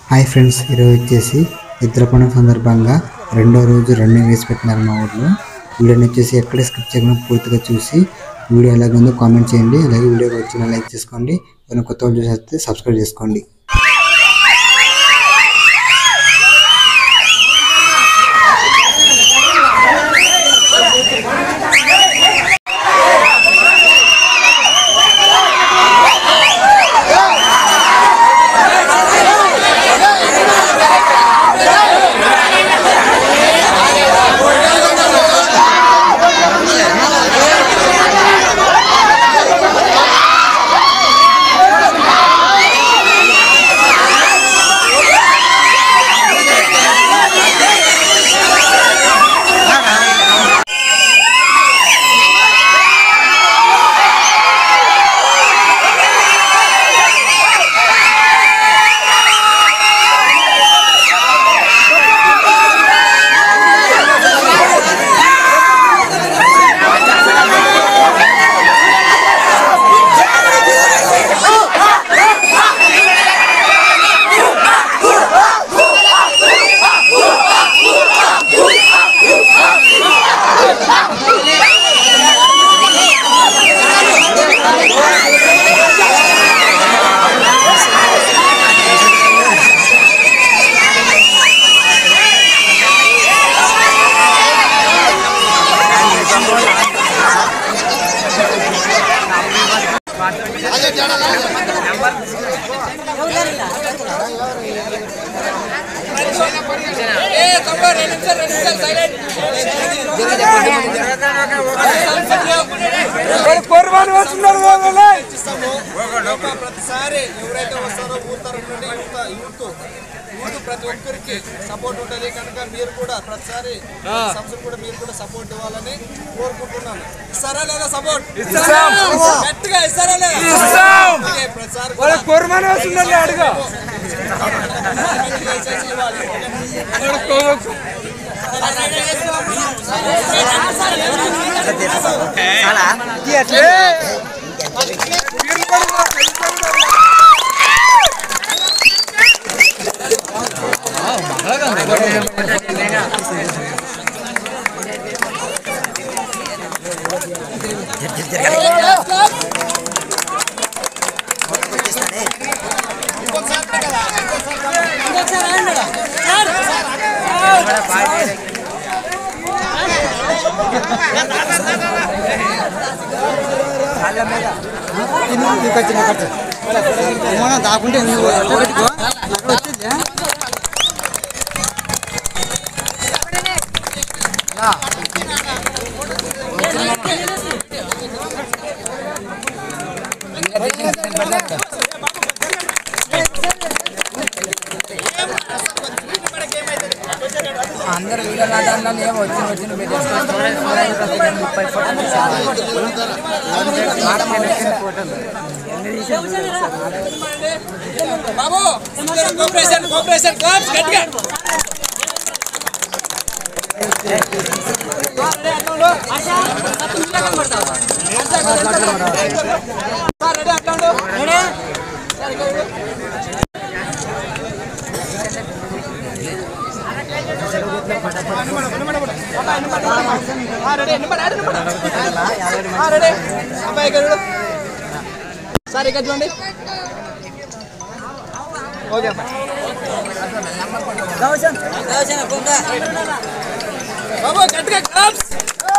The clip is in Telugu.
హాయ్ ఫ్రెండ్స్ ఈరోజు వచ్చేసి ఇద్దరు పండుగ సందర్భంగా రెండో రోజు రన్నింగ్ రేస్ పెట్టినారు మా ఊర్లో వీడియోని వచ్చేసి ఎక్కడ స్కిప్ చేయకుండా పూర్తిగా చూసి వీడియో ఎలాగుందో కామెంట్ చేయండి అలాగే వీడియోకి వచ్చిన లైక్ చేసుకోండి ఏమైనా కొత్త వాళ్ళు చూసేస్తే సబ్స్క్రైబ్ చేసుకోండి ప్రతిసారి ఎవరైతే వస్తారో ఊరు తరఫు నుండి యువత యూత్ యూత్ ప్రతి ఒక్కరికి సపోర్ట్ ఉంటుంది కనుక మీరు కూడా ప్రతిసారి సంస్థలు కూడా మీరు కూడా సపోర్ట్ ఇవ్వాలని కోరుకుంటున్నాను ఇస్తారా లేదా సపోర్ట్ గట్టిగా ఇస్తారా లేదా ఓకే, ప్రతిసారి కూడా గట్టిగా ఇచ్చేసి ఇవ్వాలి. దాకుంటే నువ్వు ఎట్లా పెట్టుకో నాకు వచ్చింది అందరు వీడియో నా దాంట్లో ఏమో వచ్చిన వచ్చిన ముప్పై ఫోటోలు బాబు కోఆపరేషన్ కోఆపరేషన్ క్లాప్స్ గట్టిగా రెడీ అట్లా ఉండు రెడీ రెడీ అబ్బాయి గారు సార్ ఇక్కడ చూడండి ఓకే అమ్మా బాబు గట్టిగా క్లాప్స్